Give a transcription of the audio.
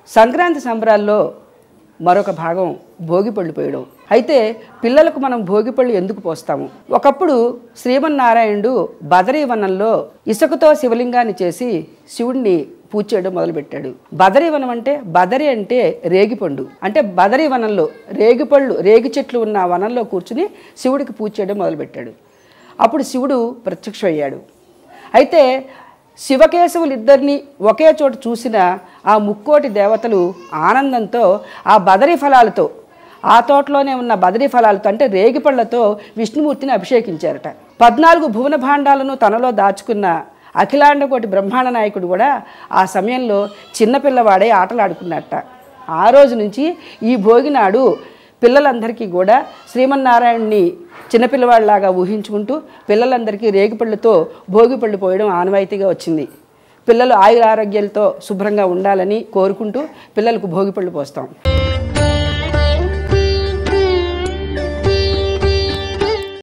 సంక్రాంతి సంబరాల్లో మరొక భాగం భోగిపళ్ళు పోయడం అయితే పిల్లలకు మనం భోగిపళ్ళు ఎందుకు పోస్తాము ఒకప్పుడు శ్రీమన్నారాయణుడు బదరీ వనంలో ఇసుకతో శివలింగాన్ని చేసి శివుడిని పూజ చేయడం మొదలుపెట్టాడు బదరీ వనం అంటే బదరి అంటే రేగిపండు అంటే బదరీ వనంలో రేగిపళ్ళు రేగి చెట్లు ఉన్న ఆ వనంలో కూర్చుని శివుడికి పూజ చేయడం మొదలుపెట్టాడు అప్పుడు శివుడు ప్రత్యక్షమయ్యాడు అయితే శివకేశవులు ఇద్దరిని ఒకే చోట చూసిన ఆ ముక్కోటి దేవతలు ఆనందంతో ఆ బదరి ఫలాలతో ఆ తోటలోనే ఉన్న బదరి ఫలాలతో అంటే రేగిపళ్లతో విష్ణుమూర్తిని అభిషేకించారట పద్నాలుగు భువన భాండాలను తనలో దాచుకున్న అఖిలాండకోటి బ్రహ్మాండ నాయకుడు కూడా ఆ సమయంలో చిన్నపిల్లవాడే ఆటలాడుకున్నట్ట ఆ రోజు నుంచి ఈ భోగి నాడు పిల్లలందరికీ కూడా శ్రీమన్నారాయణ్ణి చిన్నపిల్లవాడిలాగా ఊహించుకుంటూ పిల్లలందరికీ రేగిపళ్ళుతో భోగిపళ్ళు పోయడం ఆనవాయితీగా వచ్చింది పిల్లలు ఆయుర ఆరోగ్యాలతో శుభ్రంగా ఉండాలని కోరుకుంటూ పిల్లలకు భోగిపళ్ళు పోస్తాం